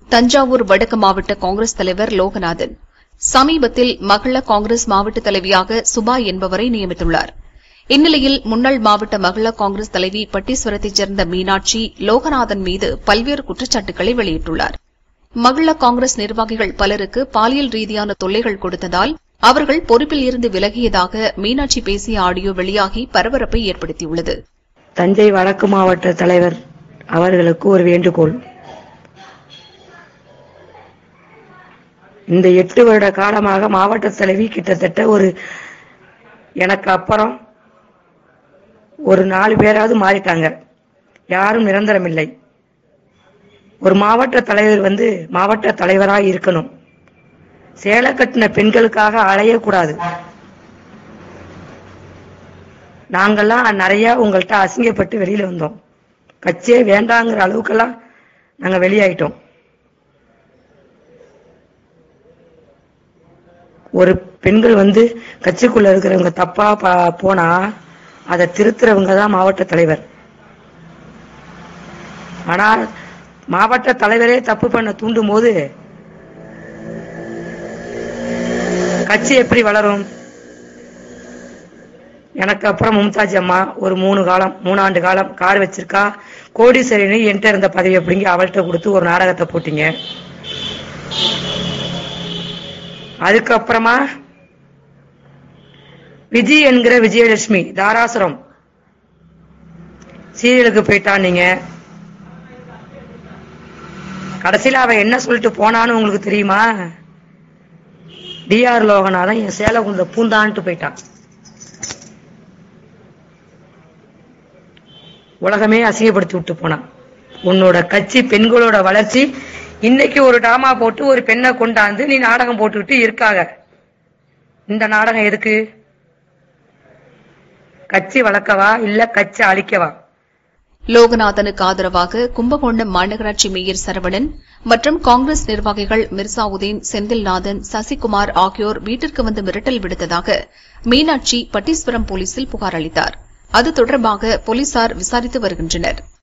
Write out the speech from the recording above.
தஞ்சாவூர் வடக்கு மாவட்ட காங்கிரஸ் தலைவர் லோகநாதன் சமீபத்தில் மகள காங்கிரஸ் மாவட்ட தலைவியாக சுபா என்பவரை நியமித்துள்ளார் இந்நிலையில் முன்னாள் மாவட்ட மகள காங்கிரஸ் தலைவி பட்டீஸ்வரத்தைச் சேர்ந்த மீனாட்சி லோகநாதன் மீது பல்வேறு குற்றச்சாட்டுகளை வெளியிட்டுள்ளார் மகள காங்கிரஸ் நிர்வாகிகள் பலருக்கு பாலியல் ரீதியான தொல்லைகள் கொடுத்ததால் அவர்கள் பொறுப்பில் இருந்து விலகியதாக மீனாட்சி பேசிய ஆடியோ வெளியாகி பரபரப்பை ஏற்படுத்தியுள்ளது தஞ்சை வடக்கு மாவட்ட தலைவர் அவர்களுக்கு ஒரு வேண்டுகோள் இந்த எட்டு வருட காலமாக மாவட்ட தலைவி கிட்டத்தட்ட ஒரு எனக்கு அப்புறம் ஒரு நாலு பேராவது மாறிட்டாங்க யாரும் நிரந்தரம் இல்லை ஒரு மாவட்ட தலைவர் வந்து மாவட்ட தலைவராக இருக்கணும் சேலை கட்டின பெண்களுக்காக அலையக்கூடாது நாங்கெல்லாம் நிறைய உங்கள்கிட்ட அசிங்கப்பட்டு வெளியில வந்தோம் கட்சியே வேண்டாங்கிற அளவுக்கெல்லாம் நாங்க வெளியாயிட்டோம் ஒரு பெண்கள் வந்து கட்சிக்குள்ள இருக்கிறவங்க தப்பா ப- போனா அதை திருத்துறவங்க தான் மாவட்ட தலைவர் ஆனா மாவட்ட தலைவரே தப்பு பண்ண தூண்டும் போது கட்சி எப்படி வளரும் எனக்கு அப்புறம் மும்தாஜ் அம்மா ஒரு மூணு காலம் மூணாண்டு காலம் கார் வச்சிருக்கா கோடீஸ்வரின்னு என்கிட்ட இருந்த பதவி அப்படிங்க அவள்கிட்ட கொடுத்து ஒரு நாடகத்தை போட்டீங்க அதுக்கப்புறமா விஜய் என்கிற விஜயலட்சுமி தாராசுரம் சீரியலுக்கு போயிட்டா நீங்க கடைசியில அவ என்ன சொல்லிட்டு போனான்னு உங்களுக்கு தெரியுமா டிஆர் லோகநாதன் என் சேலை குந்த பூந்தான்ட்டு போயிட்டான் உலகமே அசிங்கப்படுத்தி விட்டு போனான் உன்னோட கட்சி பெண்களோட வளர்ச்சி இன்னைக்கு ஒரு டாமா போட்டு ஒரு பெண்ணை கொண்டாந்து நீ நாடகம் போட்டுக்கிட்டு இருக்காக இந்த நாடகம் எதுக்கு கட்சி வளர்க்கவா இல்ல கட்சி அழிக்கவா லோகநாதனுக்கு ஆதரவாக கும்பகோணம் மாநகராட்சி மேயர் சரவணன் மற்றும் காங்கிரஸ் நிர்வாகிகள் மிர்சாவுதீன் செந்தில்நாதன் சசிகுமார் ஆகியோர் வீட்டிற்கு வந்து மிரட்டல் விடுத்ததாக மீனாட்சி பட்டீஸ்வரம் போலீசில் புகார் அளித்தார் அது தொடர்பாக போலீசார் விசாரித்து வருகின்றனர்